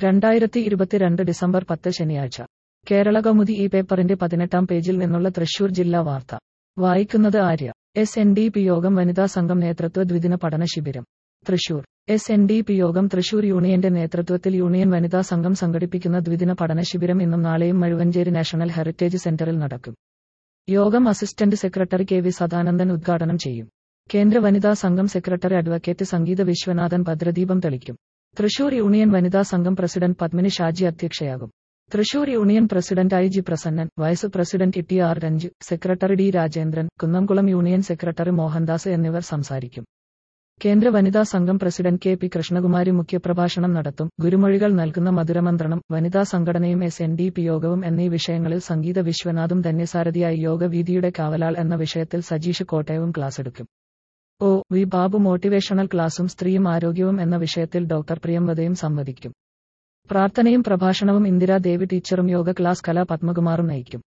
രണ്ടായിരത്തി ഇരുപത്തിരണ്ട് ഡിസംബർ പത്ത് ശനിയാഴ്ച കേരള കൗമുദി ഈ പേപ്പറിന്റെ പതിനെട്ടാം പേജിൽ നിന്നുള്ള തൃശൂർ ജില്ലാ വാർത്ത വായിക്കുന്നത് Arya S N D P Yogam വനിതാ സംഘം നേതൃത്വ ദ്വിദിന പഠന ശിബിരം Thrissur S N D P Yogam Thrissur യൂണിയന്റെ നേതൃത്വത്തിൽ യൂണിയൻ വനിതാ സംഘം സംഘടിപ്പിക്കുന്ന ദ്വിദിന പഠന ശിബിരം ഇന്നും നാളെയും മഴുവഞ്ചേരി നാഷണൽ ഹെറിറ്റേജ് സെന്ററിൽ നടക്കും Yogam assistant secretary K V Sadanandan ഉദ്ഘാടനം ചെയ്യും കേന്ദ്ര വനിതാ സംഘം സെക്രട്ടറി അഡ്വക്കേറ്റ് സംഗീത വിശ്വനാഥൻ ഭദ്രദീപം തെളിക്കും തൃശൂർ യൂണിയൻ വനിതാ സംഘം പ്രസിഡന്റ് പത്മിനി ഷാജി അധ്യക്ഷയാകും Thrissur union president I G Prasannan vice president T R Ranju secretary D Rajendran Kunnamkulam union secretary Mohandas എന്നിവർ സംസാരിക്കും കേന്ദ്ര വനിതാ സംഘം പ്രസിഡന്റ് കെ പി കൃഷ്ണകുമാരി മുഖ്യപ്രഭാഷണം നടത്തും ഗുരുമൊഴികൾ നൽകുന്ന മധുരമന്ത്രണം വനിതാ സംഘടനയും എസ് എൻ ഡി പി യോഗവും എന്നീ വിഷയങ്ങളിൽ സംഗീത വിശ്വനാഥും ധന്യസാരഥിയായി യോഗവീതിയുടെ കാവലാൾ എന്ന വിഷയത്തിൽ സജീഷ് കോട്ടയവും ക്ലാസ് എടുക്കും ഒ വി ബാബു മോട്ടിവേഷണൽ ക്ലാസും സ്ത്രീയും ആരോഗ്യവും എന്ന വിഷയത്തിൽ ഡോക്ടർ പ്രിയംവദയും സംവദിക്കും പ്രാർത്ഥനയും പ്രഭാഷണവും ഇന്ദിരാ ദേവി ടീച്ചറും യോഗ ക്ലാസ് കലാ പത്മകുമാറും നയിക്കും